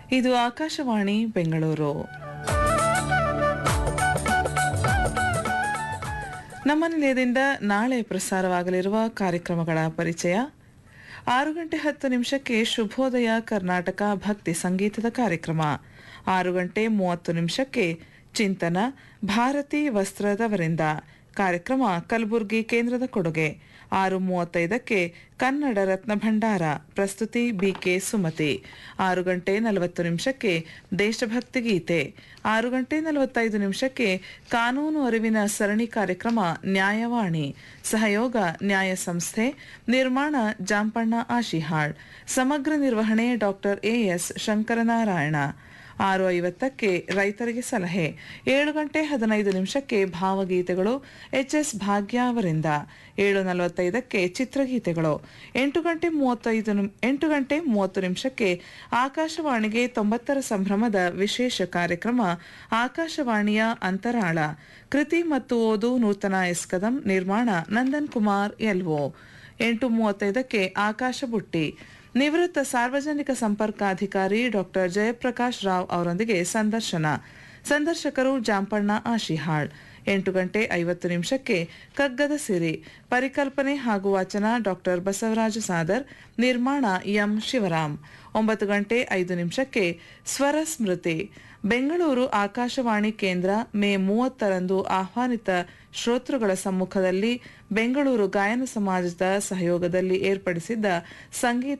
ಇದು ಆಕಾಶವಾಣಿ ಬೆಂಗಳೂರು ನಮ್ಮ ನಿಲಯದಿಂದ ನಾಳೆ ಪ್ರಸಾರವಾಗಲಿರುವ ಕಾರ್ಯಕ್ರಮಗಳ ಪರಿಚಯ ಆರು ಗಂಟೆ ಹತ್ತು ನಿಮಿಷಕ್ಕೆ ಶುಭೋದಯ ಕರ್ನಾಟಕ ಭಕ್ತಿ ಸಂಗೀತದ ಕಾರ್ಯಕ್ರಮ ಆರು ಗಂಟೆ ಮೂವತ್ತು ನಿಮಿಷಕ್ಕೆ ಚಿಂತನ ಭಾರತಿ ವಸ್ತ್ರದವರಿಂದ ಕಾರ್ಯಕ್ರಮ ಕಲಬುರಗಿ ಕೇಂದ್ರದ ಕೊಡುಗೆ ಆರು ಮೂವತ್ತೈದಕ್ಕೆ ಕನ್ನಡ ರತ್ನ ಭಂಡಾರ ಪ್ರಸ್ತುತಿ ಬಿಕೆ ಸುಮತಿ ಆರು ಗಂಟೆ ನಲವತ್ತು ನಿಮಿಷಕ್ಕೆ ದೇಶಭಕ್ತಿ ಗೀತೆ ಆರು ಗಂಟೆ ನಲವತ್ತೈದು ನಿಮಿಷಕ್ಕೆ ಕಾನೂನು ಅರಿವಿನ ಸರಣಿ ಕಾರ್ಯಕ್ರಮ ನ್ಯಾಯವಾಣಿ ಸಹಯೋಗ ನ್ಯಾಯ ಸಂಸ್ಥೆ ನಿರ್ಮಾಣ ಜಾಂಪಣ್ಣ ಆಶಿಹಾಳ್ ಸಮಗ್ರ ನಿರ್ವಹಣೆ ಡಾಕ್ಟರ್ ಎಎಸ್ ಶಂಕರನಾರಾಯಣ ಆರು ಐವತ್ತಕ್ಕೆ ರೈತರಿಗೆ ಸಲಹೆ ಏಳು ಗಂಟೆ ಹದಿನೈದು ನಿಮಿಷಕ್ಕೆ ಭಾವಗೀತೆಗಳು ಎಚ್ಎಸ್ ಭಾಗ್ಯ ಅವರಿಂದ ಏಳು ನಲವತ್ತೈದಕ್ಕೆ ಚಿತ್ರಗೀತೆಗಳು ಎಂಟು ಗಂಟೆ ಮೂವತ್ತೈದು ನಿಮ್- ಎಂಟು ಗಂಟೆ ಮೂವತ್ತು ನಿಮಿಷಕ್ಕೆ ಆಕಾಶವಾಣಿಗೆ ತೊಂಬತ್ತರ ಸಂಭ್ರಮದ ವಿಶೇಷ ಕಾರ್ಯಕ್ರಮ ಆಕಾಶವಾಣಿಯ ಅಂತರಾಳ ಕೃತಿ ಮತ್ತು ಓದು ನೂತನ ಎಸ್ಕದಂ ನಿರ್ಮಾಣ ನಂದನ್ ಕುಮಾರ್ ಎಲ್ಒ ಎಂಟು ಮೂವತ್ತೈದಕ್ಕೆ ಆಕಾಶ ಬುಟ್ಟಿ ನಿವೃತ್ತ ಸಾರ್ವಜನಿಕ ಸಂಪರ್ಕಾಧಿಕಾರಿ ಡಾಕ್ಟರ್ ಜಯಪ್ರಕಾಶ್ ರಾವ್ ಅವರೊಂದಿಗೆ ಸಂದರ್ಶನ ಸಂದರ್ಶಕರು ಜಾಂಪಣ್ಣ ಆಶಿಹಾಳ್ ಎಂಟು ಗಂಟೆ ಐವತ್ತು ನಿಮಿಷಕ್ಕೆ ಕಗ್ಗದ ಸಿರಿ ಪರಿಕಲ್ಪನೆ ಹಾಗೂ ವಾಚನ ಡಾಕ್ಟರ್ ಬಸವರಾಜ ಸಾದರ್ ನಿರ್ಮಾಣ ಎಂ ಶಿವರಾಮ್ ಒಂಬತ್ತು ಗಂಟೆ ಐದು ನಿಮಿಷಕ್ಕೆ ಸ್ವರ ಸ್ಮೃತಿ ಬೆಂಗಳೂರು ಆಕಾಶವಾಣಿ ಕೇಂದ್ರ ಮೇ ಮೂವತ್ತರಂದು ಆಹ್ವಾನಿತ ಶ್ರೋತೃಗಳ ಸಮ್ಮುಖದಲ್ಲಿ ಬೆಂಗಳೂರು ಗಾಯನ ಸಮಾಜದ ಸಹಯೋಗದಲ್ಲಿ ಏರ್ಪಡಿಸಿದ್ದ ಸಂಗೀತ